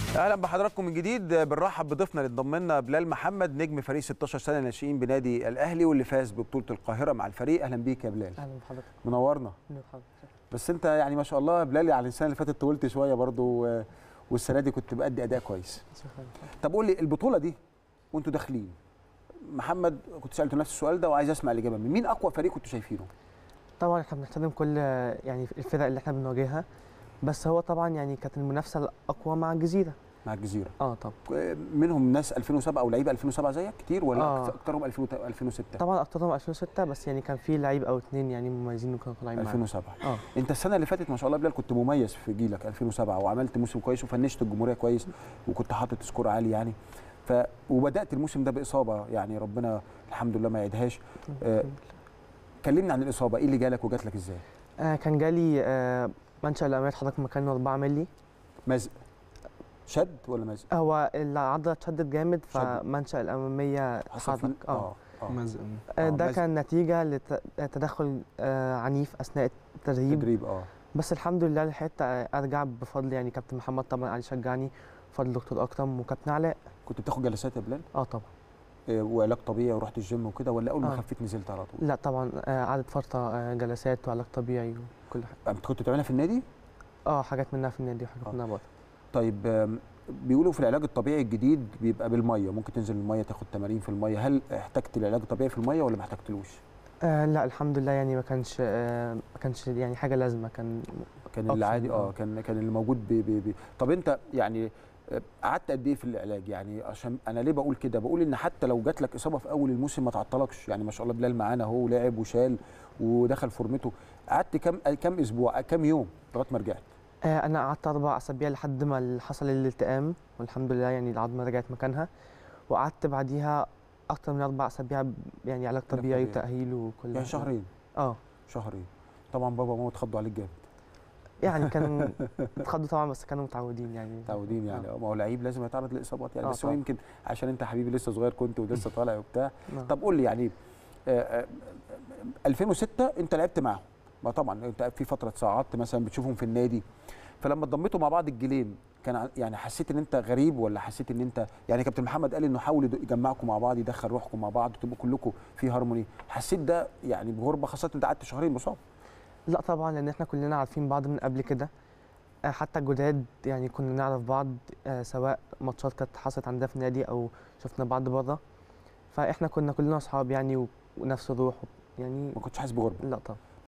اهلا بحضراتكم من جديد بنرحب بضيفنا اللي انضم لنا بلال محمد نجم فريق 16 سنه ناشئين بنادي الاهلي واللي فاز ببطوله القاهره مع الفريق اهلا بيك يا بلال اهلا بحضرتك منورنا نور حضرتك بس انت يعني ما شاء الله بلال يعني السنه اللي فاتت طولت شويه برضو و- والسنه دي كنت بأدي اداء كويس شكرا طب قول لي البطوله دي وانتوا داخلين محمد كنت سالته نفس السؤال ده وعايز اسمع الاجابه من مين اقوى فريق كنتوا شايفينه طبعا احنا بنحترم كل يعني الفرق اللي احنا بنواجهها بس هو طبعا يعني كانت المنافسه الاقوى مع الجزيره مع الجزيره اه طبعا منهم ناس 2007 او لعيبه 2007 زيك كتير ولا آه. اكترهم 2006 طبعا اكترهم 2006 بس يعني كان في لعيب او اتنين يعني مميزين وكانوا طالعين معانا 2007 اه انت السنه اللي فاتت ما شاء الله بلال كنت مميز في جيلك 2007 وعملت موسم كويس وفنشت الجمهوريه كويس وكنت حاطط سكور عالي يعني ف وبدات الموسم ده باصابه يعني ربنا الحمد لله ما يعيدهاش آه. كلمني عن الاصابه ايه اللي جالك وجات لك ازاي آه كان جالي آه منشأ الأمامية حضرتك مكانه 4 مللي مزق شد ولا مزق هو العضلة اتشدت جامد شدت. فمنشأ الأمامية حصل حرك فيه- اه اه مزق آه آه، ده مزق. كان نتيجة لتدخل آه عنيف أثناء التدريب تدريب اه بس الحمد لله لحقت ارجع بفضل يعني كابتن محمد طبعا علي شجعني بفضل دكتور اكرم وكابتن علاء كنت بتاخد جلسات يا بلال اه طبعا آه وعلاج طبيعي ورحت الجيم وكده ولا اول ما آه. خفيت نزلت على طول لا طبعا آه قعدت فتره آه جلسات وعلاج طبيعي وكل حاجه انت كنت بتعملها في النادي اه حاجات منها في النادي وحاجات آه. منها بره طيب آم، بيقولوا في العلاج الطبيعي الجديد بيبقى بالميه ممكن تنزل الميه تاخد تمارين في الميه هل احتجت العلاج الطبيعي في الميه ولا ما احتجتلوش آه لا الحمد لله يعني ما كانش آه ما كانش يعني حاجه لازمه كان كان option، اللي عادي اه آه. كان كان اللي موجود بي بي بي. طب انت يعني آه، قعدت قد ايه في العلاج يعني عشان انا ليه بقول كده بقول ان حتى لو جات لك اصابه في اول الموسم ما تعطلكش يعني ما شاء الله بلال معانا اهو لعب وشال ودخل فورمته قعدت كام كام اسبوع كام يوم لغايه ما رجعت آه انا قعدت اربع اسابيع لحد ما ال- حصل الالتئام والحمد لله يعني العظمه رجعت مكانها وقعدت بعديها اكتر من اربع اسابيع ب- يعني علاج طبيعي طبيعي. وتاهيل وكل يعني حاجة. شهرين اه شهرين طبعا بابا وماما اتخضوا عليك جامد يعني كان اتخضوا طبعا بس كانوا متعودين يعني متعودين يعني آه. ما هو لعيب لازم يتعرض لاصابات يعني آه بس هو طبعا. يمكن عشان انت حبيبي لسه صغير كنت ولسه طالع وبتاع آه. طب قول لي يعني آه، آه، 2006 انت لعبت معاهم ما طبعا انت في فتره صعدت مثلا بتشوفهم في النادي فلما اتضميتوا مع بعض الجيلين كان ع- يعني حسيت ان انت غريب ولا حسيت ان انت يعني كابتن محمد قال انه حاول يد- يجمعكم مع بعض يدخل روحكم مع بعض تبقوا كلكم في هارموني حسيت ده يعني بغربه خاصه انت قعدت شهرين مصاب لا طبعا لان احنا كلنا عارفين بعض من قبل كده آه، حتى الجداد يعني كنا نعرف بعض آه، سواء ماتشات كانت حصلت عندنا في النادي او شفنا بعض بره فاحنا كنا كلنا اصحاب يعني و- ونفس الروح يعني ما كنتش حاسس بغربه لا طبعا